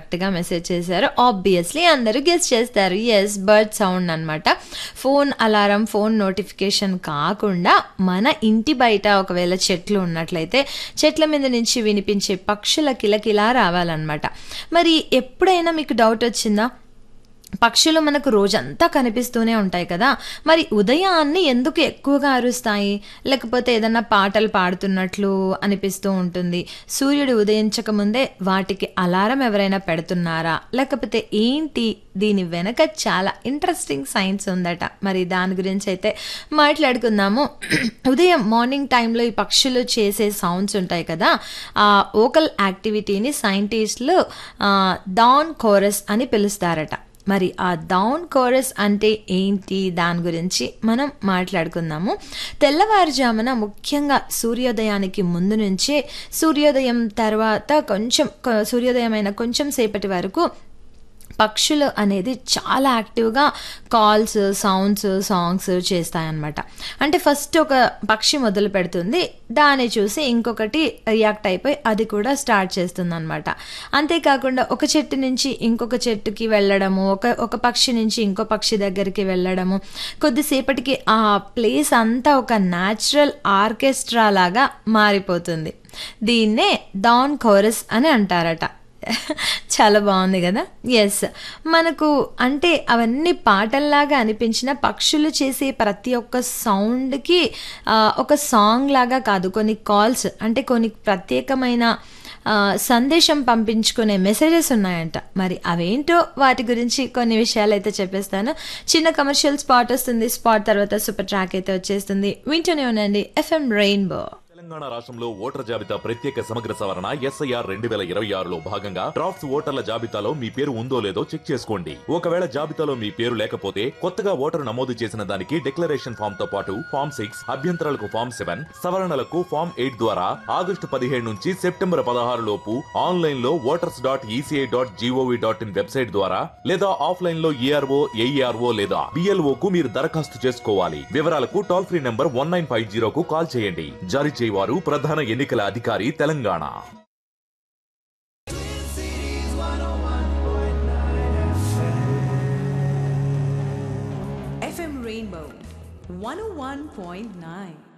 కరెక్ట్గా మెసేజ్ చేశారు ఆబ్వియస్లీ అందరూ గెస్ చేస్తారు ఎస్ బర్డ్ సౌండ్ అనమాట ఫోన్ అలారం ఫోన్ నోటిఫికేషన్ కాకుండా మన ఇంటి బయట ఒకవేళ చెట్లు ఉన్నట్లయితే చెట్ల మీద నుంచి వినిపించే పక్షుల కిలకిలా రావాలన్నమాట మరి ఎప్పుడైనా మీకు డౌట్ వచ్చిందా పక్షులు మనకు రోజంతా కనిపిస్తూనే ఉంటాయి కదా మరి ఉదయాన్ని ఎందుకు ఎక్కువగా అరుస్తాయి లేకపోతే ఏదన్నా పాటలు పాడుతున్నట్లు అనిపిస్తూ ఉంటుంది సూర్యుడు ఉదయించక ముందే వాటికి అలారం ఎవరైనా పెడుతున్నారా లేకపోతే ఏంటి దీని వెనక చాలా ఇంట్రెస్టింగ్ సైన్స్ ఉందట మరి దాని గురించి అయితే మాట్లాడుకుందాము ఉదయం మార్నింగ్ టైంలో ఈ పక్షులు చేసే సౌండ్స్ ఉంటాయి కదా ఆ ఓకల్ యాక్టివిటీని సైంటిస్టులు డాన్ కోరస్ అని పిలుస్తారట మరి ఆ డౌన్ కోరస్ అంటే ఏంటి దాని గురించి మనం మాట్లాడుకుందాము తెల్లవారుజామున ముఖ్యంగా సూర్యోదయానికి ముందు నుంచే సూర్యోదయం తర్వాత కొంచెం కొ- సూర్యోదయం అయిన కొంచెం సేపటి వరకు పక్షులు అనేది చాలా యాక్టివ్గా కాల్స్ సౌండ్స్ సాంగ్స్ చేస్తాయన్నమాట అంటే ఫస్ట్ ఒక పక్షి మొదలు పెడుతుంది దాన్ని చూసి ఇంకొకటి రియాక్ట్ అయిపోయి అది కూడా స్టార్ట్ చేస్తుంది అనమాట అంతేకాకుండా ఒక చెట్టు నుంచి ఇంకొక చెట్టుకి వెళ్ళడము ఒక ఒక పక్షి నుంచి ఇంకో పక్షి దగ్గరికి వెళ్ళడము కొద్దిసేపటికి ఆ ప్లేస్ అంతా ఒక న్యాచురల్ ఆర్కెస్ట్రా లాగా మారిపోతుంది దీన్నే డాన్ కోరస్ అని అంటారట చాలా బాగుంది కదా ఎస్ మనకు అంటే అవన్నీ పాటల్లాగా అనిపించిన పక్షులు చేసే ప్రతి ఒక్క సౌండ్కి ఆ, ఒక సాంగ్ లాగా కాదు కొన్ని కాల్స్ అంటే కొన్ని ప్రత్యేకమైన ఆ, సందేశం పంపించుకునే మెసేజెస్ ఉన్నాయంట మరి అవేంటో వాటి గురించి కొన్ని విషయాలు అయితే చెప్పేస్తాను చిన్న కమర్షియల్ స్పాట్ వస్తుంది స్పాట్ తర్వాత సూపర్ ట్రాక్ అయితే వచ్చేస్తుంది వింటూనే ఉండండి ఎఫ్ఎం రెయిన్బో తెలంగాణ రాష్ట్రంలో ఓటర్ జాబితా ప్రత్యేక సమగ్ర సవరణ ఎస్ఐఆర్ రెండు వేల ఇరవై ఆరులో భాగంగా డ్రాఫ్ట్స్ ఓటర్ల జాబితాలో మీ పేరు ఉందో లేదో చెక్ చేసుకోండి ఒకవేళ జాబితాలో మీ పేరు లేకపోతే కొత్తగా ఓటరు నమోదు చేసిన దానికి డిక్లరేషన్ ఫామ్ తో పాటు ఫామ్ సిక్స్ అభ్యంతరాలకు ఫామ్ సెవెన్ సవరణలకు ఫామ్ ఎయిట్ ద్వారా ఆగస్టు పదిహేడు నుంచి సెప్టెంబర్ పదహారు లోపు ఆన్లైన్ లో voters dot ECI dot GOV dot in website ద్వారా లేదా ఆఫ్లైన్ లో ఈఆర్ఓ ఏఈఆర్ఓ లేదా బిఎల్ఓ కు మీరు దరఖాస్తు చేసుకోవాలి వివరాలకు toll free number one nine five జీరోకు కాల్ చేయండి జారీ చేయవారు ప్రధాన ఎన్నికల అధికారి తెలంగాణ FM Rainbow 101.9.